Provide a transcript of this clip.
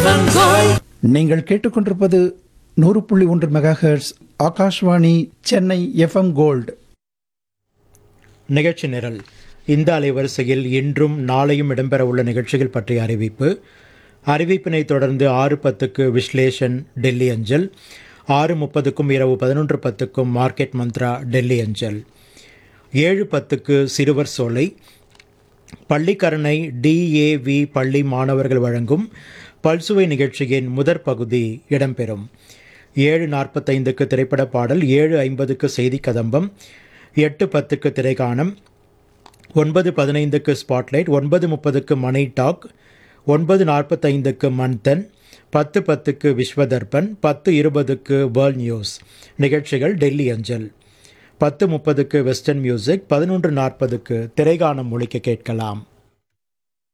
FM gold நீங்கள் கேட்டுக்கொண்டிருப்பது நூறு புள்ளி ஒன்று megahertz Akashvani Chennai FM gold நிகழ்ச்சி நிரல் இந்த அலைவரிசையில் இன்றும் நாளையும் இடம்பெறவுள்ள நிகழ்ச்சிகள் பற்றிய அறிவிப்பு அறிவிப்பினை தொடர்ந்து ஆறு பத்துக்கு விஸ்லேஷன் டெல்லி அஞ்சல் ஆறு முப்பதுக்கும் இரவு பதினொன்று பத்துக்கும் மார்க்கெட் மந்த்ரா டெல்லி அஞ்சல் ஏழு பத்துக்கு சிறுவர் சோலை பள்ளிக்கரணை டிஏவி பள்ளி மாணவர்கள் வழங்கும் பல்சுவை நிகழ்ச்சியின் முதற் பகுதி இடம்பெறும் ஏழு நாற்பத்தைந்துக்கு திரைப்பட பாடல் ஏழு ஐம்பதுக்கு செய்தி கதம்பம் எட்டு பத்துக்கு திரைகாணம் ஒன்பது பதினைந்துக்கு ஸ்பாட்லைட் ஒன்பது முப்பதுக்கு மணி டாக் ஒன்பது நாற்பத்தைந்துக்கு மன்தன் பத்து பத்துக்கு விஸ்வதர்பன் பத்து இருபதுக்கு வேர்ல்ட் நியூஸ் நிகழ்ச்சிகள் டெல்லி அஞ்சல் பத்து முப்பதுக்கு வெஸ்டர்ன் மியூசிக் பதினொன்று நாற்பதுக்கு திரைகாணம் ஒழிக்க கேட்கலாம்